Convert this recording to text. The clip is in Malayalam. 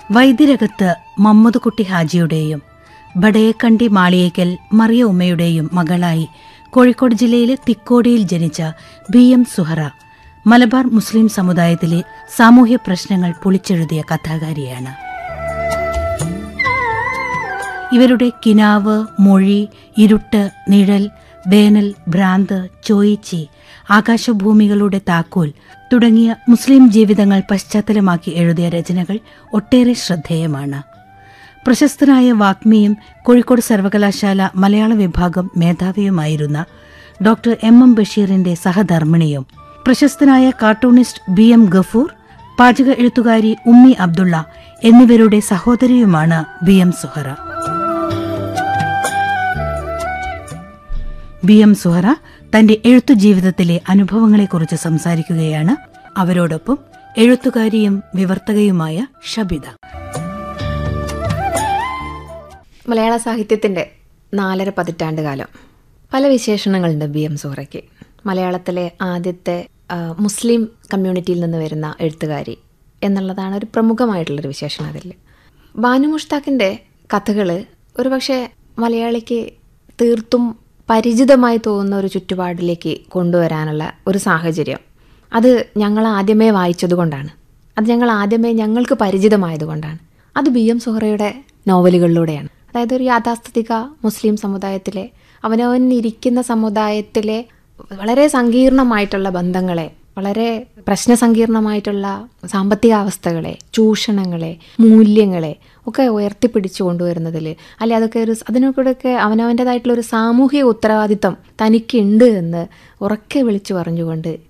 വൈദ്യരകത്ത് മമ്മദുകുട്ടി ഹാജിയുടെയും ബടയക്കണ്ടി മാളിയേക്കൽ മറിയ ഉമ്മയുടെയും മകളായി കോഴിക്കോട് ജില്ലയിലെ തിക്കോടിയിൽ ജനിച്ച ബി എം സുഹറ മലബാർ മുസ്ലിം സമുദായത്തിലെ സാമൂഹ്യ പ്രശ്നങ്ങൾ പൊളിച്ചെഴുതിയ കഥാകാരിയാണ് ഇവരുടെ കിനാവ് മൊഴി ഇരുട്ട് നിഴൽ വേനൽ ഭ്രാന്ത് ചോയിച്ചി ആകാശഭൂമികളുടെ താക്കോൽ തുടങ്ങിയ മുസ്ലിം ജീവിതങ്ങൾ പശ്ചാത്തലമാക്കി എഴുതിയ രചനകൾ ഒട്ടേറെ ശ്രദ്ധേയമാണ് പ്രശസ്തനായ വാഗ്മിയും കോഴിക്കോട് സർവകലാശാല മലയാള വിഭാഗം മേധാവിയുമായിരുന്ന ഡോക്ടർ എം എം ബഷീറിന്റെ സഹധർമ്മിണിയും പ്രശസ്തനായ കാർട്ടൂണിസ്റ്റ് ബി എം ഗഫൂർ പാചക എഴുത്തുകാരി ഉമ്മി അബ്ദുള്ള എന്നിവരുടെ സഹോദരിയുമാണ് ബി എം സുഹറ ബി എം സുഹറ തന്റെ എഴുത്തു ജീവിതത്തിലെ അനുഭവങ്ങളെക്കുറിച്ച് സംസാരിക്കുകയാണ് അവരോടൊപ്പം എഴുത്തുകാരിയും വിവർത്തകയുമായ ഷബിത മലയാള സാഹിത്യത്തിൻ്റെ നാലര പതിറ്റാണ്ട് കാലം പല വിശേഷണങ്ങളുണ്ട് ബി എം സുഹറയ്ക്ക് മലയാളത്തിലെ ആദ്യത്തെ ആ, മുസ്ലിം കമ്മ്യൂണിറ്റിയിൽ നിന്ന് വരുന്ന എഴുത്തുകാരി എന്നുള്ളതാണ് ഒരു പ്രമുഖമായിട്ടുള്ളൊരു വിശേഷണം അതിൽ ബാനു മുഷ്താഖിൻ്റെ കഥകൾ ഒരുപക്ഷെ മലയാളിക്ക് തീർത്തും പരിചിതമായി തോന്നുന്ന ഒരു ചുറ്റുപാടിലേക്ക് കൊണ്ടുവരാനുള്ള ഒരു സാഹചര്യം അത് ഞങ്ങൾ ആദ്യമേ വായിച്ചതുകൊണ്ടാണ് അത് ഞങ്ങൾ ആദ്യമേ ഞങ്ങൾക്ക് പരിചിതമായതുകൊണ്ടാണ് അത് ബി എം സുഹറയുടെ നോവലുകളിലൂടെയാണ് അതായത് ഒരു യാഥാസ്ഥിതിക മുസ്ലിം സമുദായത്തിലെ അവനവൻ ഇരിക്കുന്ന സമുദായത്തിലെ വളരെ സങ്കീർണമായിട്ടുള്ള ബന്ധങ്ങളെ വളരെ പ്രശ്നസങ്കീർണമായിട്ടുള്ള സാമ്പത്തിക അവസ്ഥകളെ ചൂഷണങ്ങളെ മൂല്യങ്ങളെ ഒക്കെ ഉയർത്തിപ്പിടിച്ചു കൊണ്ടുവരുന്നതിൽ അല്ലെ അതൊക്കെ ഒരു അതിനൊക്കെ അവനവൻ്റെതായിട്ടുള്ള ഒരു സാമൂഹിക ഉത്തരവാദിത്തം തനിക്കുണ്ട് എന്ന് ഉറക്കെ വിളിച്ചു പറഞ്ഞുകൊണ്ട്